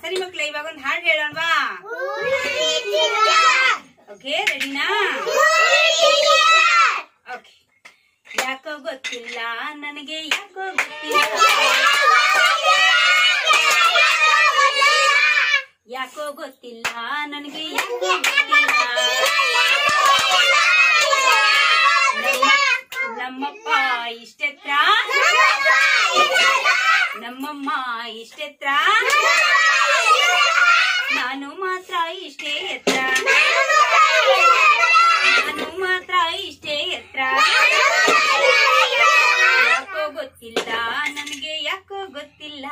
ಸರಿ ಮಕ್ಳು ಇವಾಗ ಒಂದು ಹಾಡು ಹೇಳೋಣವಾ ಓಕೆ ರೆಡಿನಾ ಓಕೆ ಯಾಕೋ ಗೊತ್ತಿಲ್ಲ ನನಗೆ ಯಾಕೋ ಗೊತ್ತಿಲ್ಲ ಯಾಕೋ ಗೊತ್ತಿಲ್ಲ ನನಗೆ ಯಾಕೋ ಗೊತ್ತಿಲ್ಲ ನಮ್ಮ ನಮ್ಮಪ್ಪ ಇಷ್ಟೆತ್ರ ನಮ್ಮಮ್ಮ ಇಷ್ಟೆತ್ರ ನಾನು ಮಾತ್ರ ಇಷ್ಟೇ ಎತ್ರ ನಾನು ಮಾತ್ರ ಇಷ್ಟೇ ಎತ್ರ ಯಾಕೋ ಗೊತ್ತಿಲ್ಲ ನನಗೆ ಯಾಕೋ ಗೊತ್ತಿಲ್ಲ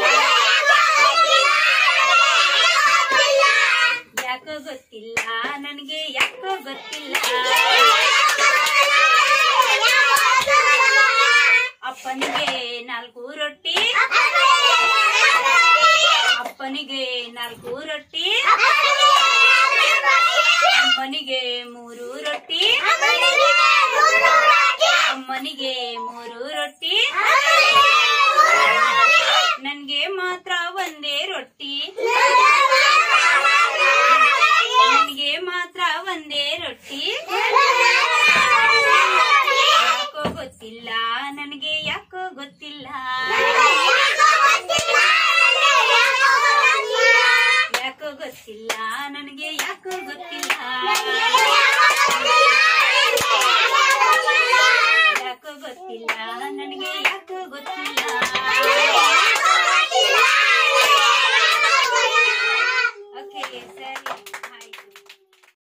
ಯಾಕೋ ಗೊತ್ತಿಲ್ಲ ನನಗೆ ಯಾಕೋ ಗೊತ್ತಿಲ್ಲ ಅಪ್ಪನಿಗೆ ನಾಲ್ಕು ರೊಟ್ಟಿ ಅಪ್ಪನಿಗೆ ನಾಲ್ಕು ರೊಟ್ಟಿ ಅಮ್ಮನಿಗೆ ಮೂರು ರೊಟ್ಟಿ ಅಮ್ಮನಿಗೆ ಮೂರು ರೊಟ್ಟಿ ನನ್ಗೆ ಮಾತ್ರ ಒಂದೇ ರೊಟ್ಟಿ ನನಗೆ ಮಾತ್ರ ಒಂದೇ ರೊಟ್ಟಿ ಯಾಕೋ ಗೊತ್ತಿಲ್ಲ ನನಗೆ ಯಾಕೋ ಗೊತ್ತಿಲ್ಲ ಯಾಕೋ ಗೊತ್ತಿಲ್ಲ